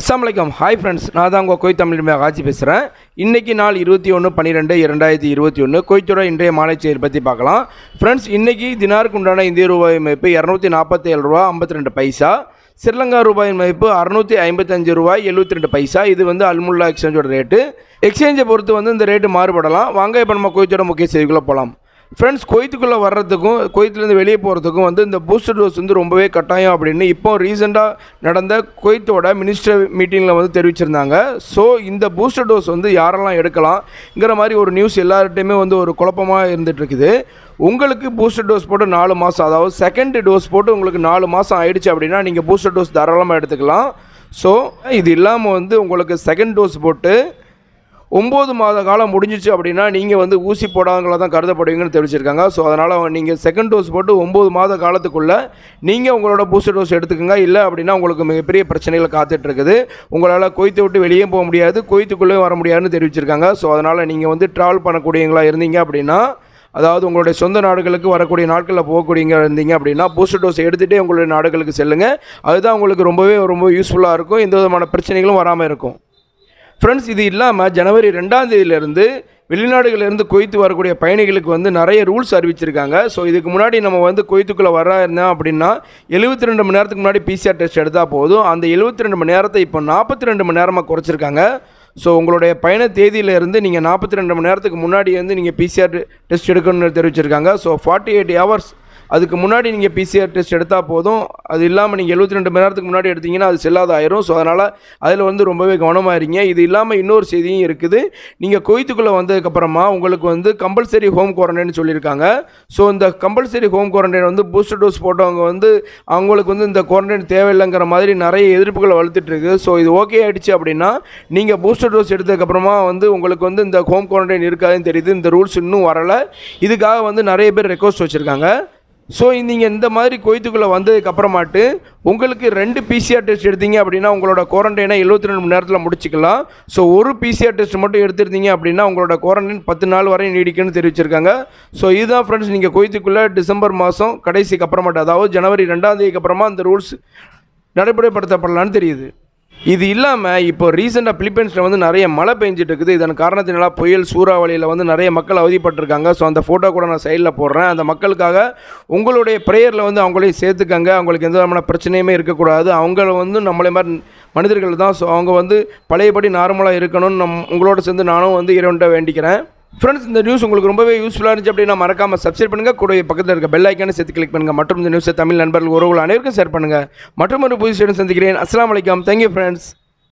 அஸ்ஸலாமு அலைக்கும் hi friends நான் தான் உங்கள் கோய் தமிழ் ஆட்சி பேசுகிறேன் இன்றைக்கி நாள் இருபத்தி ஒன்று பன்னிரெண்டு இரண்டாயிரத்தி இருபத்தி ஒன்று கோயத்தோட இன்றைய மாலை செயல் பற்றி பார்க்கலாம் ஃப்ரெண்ட்ஸ் இன்றைக்கி தினாருக்கு உண்டான இந்திய ரூபாய் மதிப்பு இரநூத்தி நாற்பத்தி ஏழு ரூபா ஐம்பத்தி ரெண்டு பைசா ஸ்ரீலங்கா ரூபாயின் மதிப்பு அறுநூற்றி ஐம்பத்தஞ்சு ரூபாய் எழுபத்தி ரெண்டு பைசா இது வந்து அல்முல்லா எக்ஸ்சேஞ்சோட ரேட்டு எக்ஸ்சேஞ்சை பொறுத்து வந்து இந்த ரேட்டு மாறுபடலாம் வாங்க இப்போ நம்ம கோயத்தோட முக்கிய செய்திக்குள்ளே போகலாம் ஃப்ரெண்ட்ஸ் குவைத்துக்குள்ளே வர்றதுக்கும் குவைத்துலேருந்து வெளியே போகிறதுக்கும் வந்து இந்த பூஸ்டர் டோஸ் வந்து ரொம்பவே கட்டாயம் அப்படின்னு இப்போ ரீசெண்டாக நடந்த குவைத்தோட மினிஸ்டர் மீட்டிங்கில் வந்து தெரிவிச்சிருந்தாங்க ஸோ இந்த பூஸ்டர் டோஸ் வந்து யாரெல்லாம் எடுக்கலாம்ங்கிற மாதிரி ஒரு நியூஸ் எல்லார்ட்டையுமே வந்து ஒரு குழப்பமாக இருந்துட்டு இருக்குது உங்களுக்கு பூஸ்டர் டோஸ் போட்டு நாலு மாதம் அதாவது செகண்ட் டோஸ் போட்டு உங்களுக்கு நாலு மாதம் ஆயிடுச்சு அப்படின்னா நீங்கள் பூஸ்டர் டோஸ் தாராளமாக எடுத்துக்கலாம் ஸோ இது இல்லாமல் வந்து உங்களுக்கு செகண்ட் டோஸ் போட்டு ஒம்பது மாத காலம் முடிஞ்சிச்சு அப்படின்னா நீங்கள் வந்து ஊசி போடாதவங்கள தான் கருதப்படுவீங்கன்னு தெரிவிச்சிருக்காங்க ஸோ அதனால் நீங்கள் செகண்ட் டோஸ் போட்டு ஒம்பது மாத காலத்துக்குள்ளே நீங்கள் உங்களோட பூஸ்டர் டோஸ் எடுத்துக்கோங்க இல்லை அப்படின்னா உங்களுக்கு மிகப்பெரிய பிரச்சனைகள் காத்துட்ருக்குது உங்களால் கொய்த்து விட்டு வெளியே போக முடியாது கொய்த்துக்குள்ளே வர முடியாதுன்னு தெரிவிச்சிருக்காங்க ஸோ அதனால் நீங்கள் வந்து ட்ராவல் பண்ணக்கூடியவங்களா இருந்தீங்க அப்படின்னா அதாவது உங்களுடைய சொந்த நாடுகளுக்கு வரக்கூடிய நாட்களில் போகக்கூடியங்க இருந்தீங்க அப்படின்னா பூஸ்டர் டோஸ் எடுத்துகிட்டே உங்களுடைய நாடுகளுக்கு செல்லுங்கள் அதுதான் உங்களுக்கு ரொம்பவே ரொம்ப யூஸ்ஃபுல்லாக இருக்கும் எந்த விதமான பிரச்சனைகளும் வராமல் இருக்கும் ஃப்ரெண்ட்ஸ் இது இல்லாமல் ஜனவரி ரெண்டாம் தேதியிலேருந்து வெளிநாடுகளிலிருந்து கொய்த்து வரக்கூடிய பயணிகளுக்கு வந்து நிறைய ரூல்ஸ் அறிவிச்சிருக்காங்க ஸோ இதுக்கு முன்னாடி நம்ம வந்து கொய்த்துக்குள்ளே வர இருந்தோம் அப்படின்னா எழுபத்தி ரெண்டு மணி நேரத்துக்கு முன்னாடி பிசிஆர் டெஸ்ட் எடுத்தால் போதும் அந்த எழுபத்தி ரெண்டு மணி நேரத்தை இப்போ நாற்பத்தி ரெண்டு மணி நேரமாக குறைச்சிருக்காங்க ஸோ உங்களுடைய பயண தேதியிலேருந்து நீங்கள் நாற்பத்தி ரெண்டு மணி நேரத்துக்கு முன்னாடி வந்து நீங்கள் பிசிஆர் டெஸ்ட் எடுக்கணும்னு தெரிவிச்சிருக்காங்க ஸோ ஃபார்ட்டி எயிட் ஹவர்ஸ் அதுக்கு முன்னாடி நீங்கள் பிசிஆர் டெஸ்ட் எடுத்தால் போதும் அது இல்லாமல் நீங்கள் எழுபத்தி ரெண்டு மணி நேரத்துக்கு முன்னாடி எடுத்தீங்கன்னா அது செல்லாத ஆயிரும் ஸோ அதனால் அதில் வந்து ரொம்பவே கவனமாக இருங்க இது இல்லாமல் இன்னொரு செய்தியும் இருக்குது நீங்கள் கொய்த்துக்குள்ளே வந்ததுக்கப்புறமா உங்களுக்கு வந்து கம்பல்சரி ஹோம் குவாரண்டைன் சொல்லியிருக்காங்க ஸோ இந்த கம்பல்சரி ஹோம் குவாரண்டைன் வந்து பூஸ்டர் டோஸ் போட்டவங்க வந்து அவங்களுக்கு வந்து இந்த குவாரண்டைன் தேவையில்லைங்கிற மாதிரி நிறைய எதிர்ப்புகளை வளர்த்துட்டு இருக்கு ஸோ இது ஓகே ஆயிடுச்சு அப்படின்னா நீங்கள் பூஸ்டர் டோஸ் எடுத்ததுக்கப்புறமா வந்து உங்களுக்கு வந்து இந்த ஹோம் குவாரண்டைன் இருக்காதுன்னு தெரியுது இந்த ரூல்ஸ் இன்னும் வரலை இதுக்காக வந்து நிறைய பேர் ரெக்வஸ்ட் வச்சுருக்காங்க ஸோ நீங்கள் இந்த மாதிரி கொய்த்துக்குள்ளே வந்ததுக்கு அப்புறமாட்டு உங்களுக்கு ரெண்டு பிசிஆர் டெஸ்ட் எடுத்தீங்க அப்படின்னா உங்களோட குவாரண்டைனை எழுபத்தி ரெண்டு மணி நேரத்தில் முடிச்சிக்கலாம் ஸோ ஒரு பிசிஆர் டெஸ்ட் மட்டும் எடுத்துருந்தீங்க அப்படின்னா உங்களோட குவாரண்டைன் பத்து நாள் வரை நீடிக்குன்னு தெரிவிச்சிருக்காங்க ஸோ இதுதான் ஃப்ரெண்ட்ஸ் நீங்கள் கொய்த்துக்குள்ளே டிசம்பர் மாதம் கடைசிக்கு அப்புறமாட்டு அதாவது ஜனவரி ரெண்டாம் தேதிக்கு அப்புறமா அந்த ரூல்ஸ் நடைமுறைப்படுத்தப்படலான்னு தெரியுது இது இல்லாமல் இப்போ ரீசெண்டாக பிலிப்பைன்ஸில் வந்து நிறைய மழை பெஞ்சிட்டு இருக்குது இதன் காரணத்தினால புயல் சூறாவளியில் வந்து நிறைய மக்கள் அவதிப்பட்டிருக்காங்க ஸோ அந்த ஃபோட்டோ கூட நான் சைடில் போடுறேன் அந்த மக்களுக்காக உங்களுடைய ப்ரேயரில் வந்து அவங்களையும் சேர்த்துக்கங்க அவங்களுக்கு எந்த விதமான பிரச்சனையுமே இருக்கக்கூடாது அவங்கள வந்து நம்மளை மாதிரி மனிதர்கள் தான் ஸோ அவங்க வந்து பழையபடி நார்மலாக இருக்கணும்னு நம் உங்களோட சேர்ந்து நானும் வந்து இறைவன்ட்ட வேண்டிக்கிறேன் ஃப்ரெண்ட்ஸ் இந்த நியூஸ் உங்களுக்கு ரொம்பவே யூஸ்ஃபுல்லாக இருந்துச்சு அப்படின்னா மறக்காமல் சப்ஸ்கிரைப் பண்ணுங்கள் கூட பக்கத்தில் இருக்க பெல் ஐக்கானை சேர்த்து கிளிக் பண்ணுங்கள் மற்றும் இந்த நியூஸை தமிழ் நண்பர்கள் உறவுகள் அனைவருக்கும் ஷேர் பண்ணுங்கள் மற்றும் ஒரு புது ஸ்டூடெண்ட் சந்திக்கிறேன் அஸ்லாம் வலைக்கம் தேங்க்யூ ஃப்ரெண்ட்ஸ்